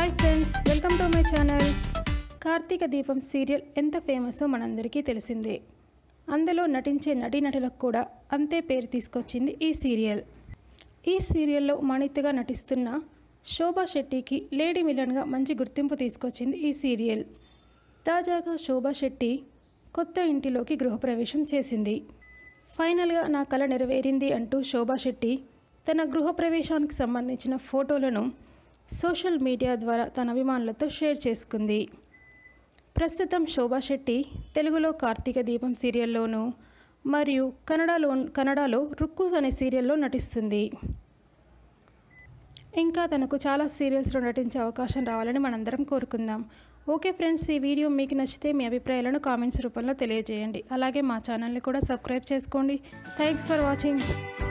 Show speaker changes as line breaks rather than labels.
hi friends welcome to my channel Karthika Deepam serial ఎంత ఫేమసో మనందరికీ తెలిసిందే అందులో నటించే నటీనటులకు కూడా అంతే పేరు తీసుకొచ్చింది ఈ సీరియల్ ఈ సీరియల్లో మణితగా నటిస్తున్న శోభా శెట్టికి లేడీ మిలన్గా మంచి గుర్తింపు తీసుకొచ్చింది ఈ సీరియల్ తాజాగా శోభా శెట్టి కొత్త ఇంటిలోకి గృహప్రవేశం చేసింది ఫైనల్గా నా కల నెరవేరింది అంటూ శోభా శెట్టి తన గృహప్రవేశానికి సంబంధించిన ఫోటోలను సోషల్ మీడియా ద్వారా తన అభిమానులతో షేర్ చేసుకుంది ప్రస్తుతం శోభా శెట్టి తెలుగులో కార్తీక దీపం సీరియల్లోనూ మరియు కన్నడలో కన్నడలో రుక్కుస్ అనే సీరియల్లో నటిస్తుంది ఇంకా తనకు చాలా సీరియల్స్లో నటించే అవకాశం రావాలని మనందరం కోరుకుందాం ఓకే ఫ్రెండ్స్ ఈ వీడియో మీకు నచ్చితే మీ అభిప్రాయాలను కామెంట్స్ రూపంలో తెలియజేయండి అలాగే మా ఛానల్ని కూడా సబ్స్క్రైబ్ చేసుకోండి థ్యాంక్స్ ఫర్ వాచింగ్